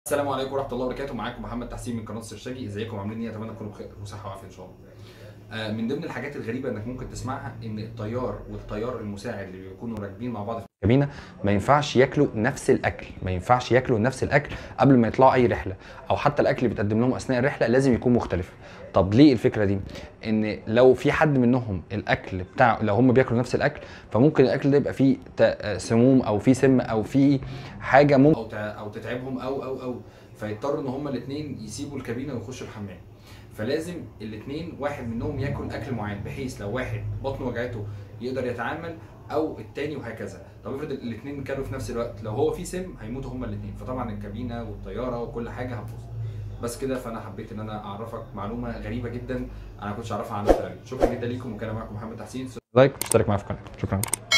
السلام عليكم ورحمه الله وبركاته معاكم محمد تحسين من قناه السرشاجي ازيكم عاملين ايه اتمنى تكونوا بخير وصحه وعافيه ان شاء الله آه، من ضمن الحاجات الغريبه انك ممكن تسمعها ان الطيار والطيار المساعد اللي بيكونوا راكبين مع بعض في الكابينه ما ينفعش ياكلوا نفس الاكل ما ينفعش ياكلوا نفس الاكل قبل ما يطلعوا اي رحله او حتى الاكل اللي بيتقدم لهم اثناء الرحله لازم يكون مختلف طب ليه الفكره دي ان لو في حد منهم الاكل بتاع لو هم بياكلوا نفس الاكل فممكن الاكل ده يبقى فيه ت- سموم او فيه سم او فيه حاجه ممكن او تع- او تتعبهم او او او فيضطروا ان هما الاثنين يسيبوا الكابينه ويخشوا الحمام فلازم الاثنين واحد منهم ياكل اكل معين بحيث لو واحد بطنه وجعته يقدر يتعامل او التاني وهكذا طب افرض الاثنين كانوا في نفس الوقت لو هو في سم هيموتوا هما الاثنين فطبعا الكابينه والطياره وكل حاجه هتبوظ بس كده فانا حبيت ان انا اعرفك معلومه غريبه جدا انا ما كنتش اعرفها عن الطيارين شكرا جدا ليكم وكان معاكم محمد تحسين لايك واشترك معايا في القناه شكرا